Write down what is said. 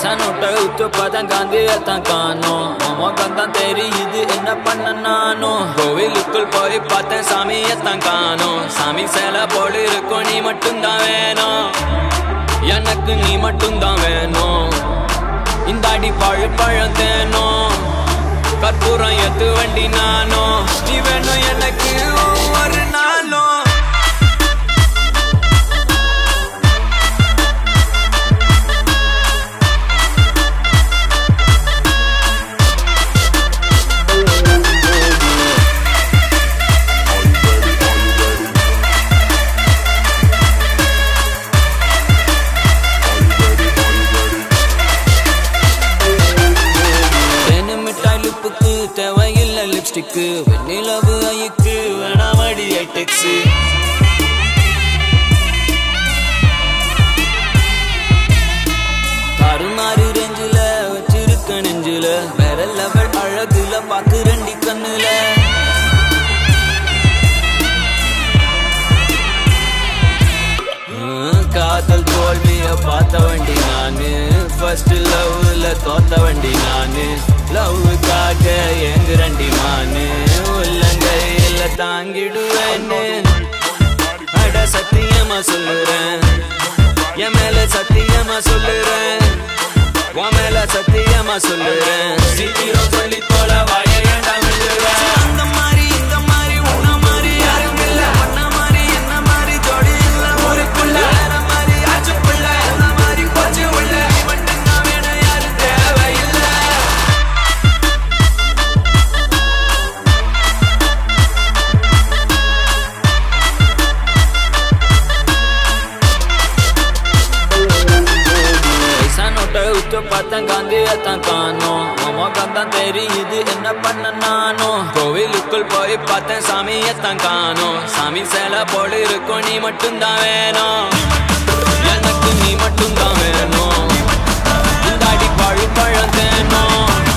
பைசா நோட்டை உத்து பார்த்தேன் காந்தியத்தான் காணோம் மோகம் தான் தெரியுது என்ன பண்ண நானும் கோவிலுக்குள் போய் பார்த்தேன் சாமியத்தான் காணோம் சாமி சேலை போடு இருக்கும் நீ மட்டும்தான் வேணும் எனக்கு நீ மட்டும்தான் வேணும் இந்த அடி பழு பழம் தேனும் கற்பூரம் எத்து வண்டி நானும் நீ வேணும் எனக்கு ஒவ்வொரு நாளும் தேனு மிட்டாய் லிப்புக்கு தேவையில்லை லிப்ஸ்டிக்கு வெண்ணிலவு ஐக்கு வேணாமடி ஐடெக்ஸு தாறுமாறு ரெஞ்சில வச்சிருக்க நெஞ்சில வேற லெவல் அழகுல பாக்கு ரெண்டி கண்ணுல ஹம், காதல் தோல்விய பார்த்த வண்டி நானு ஃபர்ஸ்ட் லவ்ல தோத்த வண்டி நானு லவ்வுக்காக ஏங்குறண்டி மானு உள்ளங்கையில தாங்கிடுவேன்னு அட சத்தியமா சொல்லுறேன் என் மேல சத்தியமா சொல்லுறேன் உன் மேல சத்தியமா சொல்லுறேன் சீக்கிரம் சொல்லி போல வாய ஏண்டா விழுறேன் அந்த மாதிரி இந்த மாதிரி உன்ன மாதிரி யாரும் இல்ல உன்ன மாதிரி என்ன மாதிரி ஜோடி இல்ல ஊருக்குள்ள வேற மாதிரி ஆச்சு புள்ள என்ன மாதிரி போச்சு உள்ள நீ மட்டும் தான் வேணும் யாரும் தேவையில்லை பைசா நோட்டை உத்து பார்த்தேன் காந்தியத்தான் காணோம் மோகம் தான் தெரியுது என்ன பண்ண நானும் கோவிலுக்குள் போய் பார்த்தேன் சாமியத்தான் காணோம் சாமி சேலை போடு இருக்கும் நீ மட்டும்தான் வேணும் எனக்கு நீ மட்டும்தான் வேணும் இந்த அடி பழு பழம் தேனும்